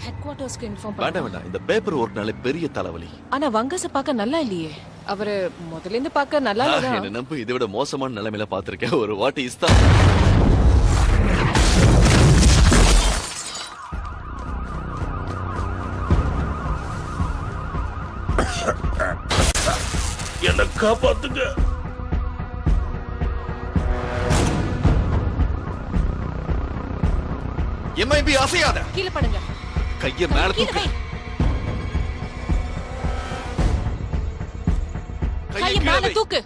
head குவார்ட்டர்ஸ்க்கு inform வேண்டாம் வேண்டாம் இந்த பேப்பர் ஒர்க்னாலே பெரிய தலைவலி ஆனா வங்கச பார்க்க நல்லா இல்லையே அவரு முதல்ல இருந்து பார்க்க நல்லா ஆ, இல்லதான் என்ன நம்பு இதை விட மோசமான நிலைமையில பாத்திருக்கேன் ஒரு வாட்டி இஸ்தா என்ன காப்பாத்துங்க எம்ஐபி அசையாத கீழே பண்ணுங்க கைய மேல கீழே தூக்கு வை கைய கையை கீழே மேல வை தூக்கு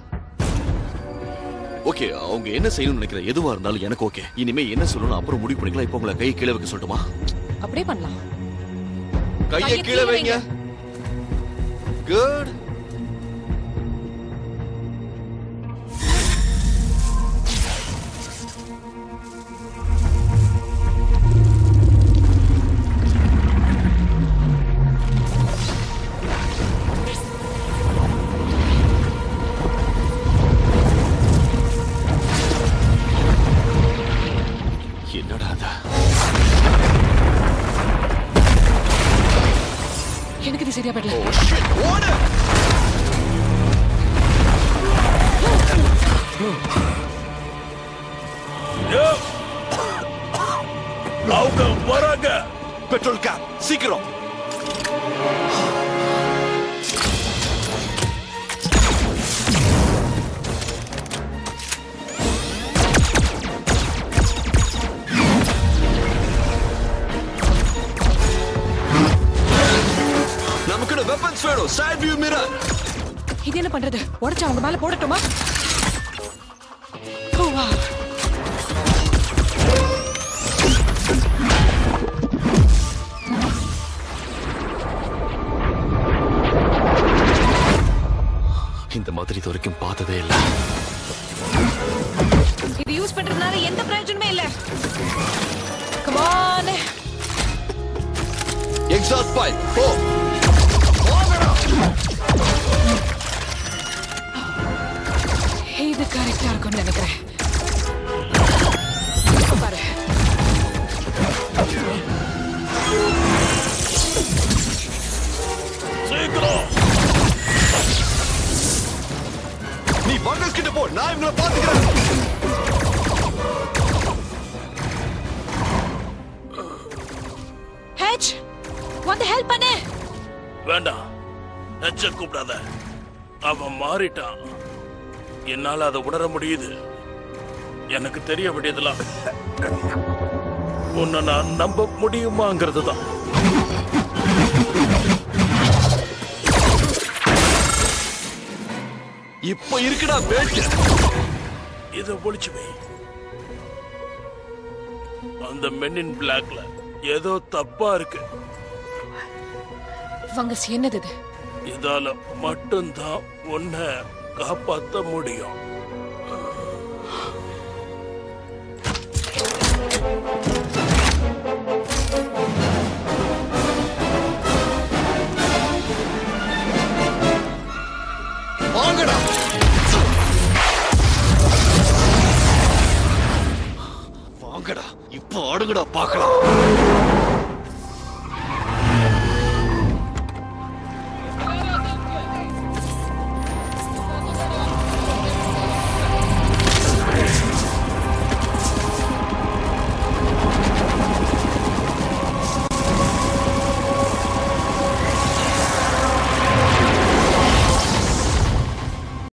ஓகே அவங்க என்ன செய்யணும்னு நினைக்கிற எதுவா இருந்தாலும் எனக்கு ஓகே இனிமே என்ன சொல்லணும் அப்புறம் முடிவு பண்ணிக்கலாம் இப்போ உங்களை கை கீழே வைக்க சொல்லட்டுமா அப்படியே பண்ணலாம் கையை கையை கீழே கீழே வைங்க குட் என்னடா அது எனக்கு இது சரியா படல ஓ ஷிட் ஓடு அவங்க வராங்க பெட்ரோல் கேப் சீக்கிரம் நமக்கு வெப்பன்ஸ் வேணும் சைட் வியூ மிரர் இது என்ன பண்றது உடைச்சு அவங்க மேல போடட்டுமா ஓ வா இந்த மாதிரி இது வரைக்கும் பார்த்ததே இல்லை இது யூஸ் பண்றதுனால எந்த பிரயோஜனமே இல்ல கமான் எக்ஸாஸ்ட் பைப் போ இது கரெக்டா இருக்கும்னு நினைக்கிறேன் பாரு சீக்கிரம் நீ பங்கஸ் கிட்ட போ நான் இவங்களை பாத்துக்கிறேன் ஹெச் வந்து ஹெல்ப் பண்ணு வேண்டாம் நச்ச கூப்பிடாத அவன் மாறிட்டான் என்னால அதை உணர முடியுது எனக்கு தெரிய வேண்டியதெல்லாம் உன்னை நான் நம்ப முடியுமாங்கிறது தான் இப்ப இருக்குடா பேட்டு இதை ஒளிச்சு வை அந்த மென்னின் பிளாக்ல ஏதோ தப்பா இருக்கு ஃபங்கஸ் என்னது இது இதால மட்டும்தான் உன்னை காப்பாத்த முடியும் வாங்கடா வாங்கடா இப்போ ஆடுங்கடா பார்க்கலாம்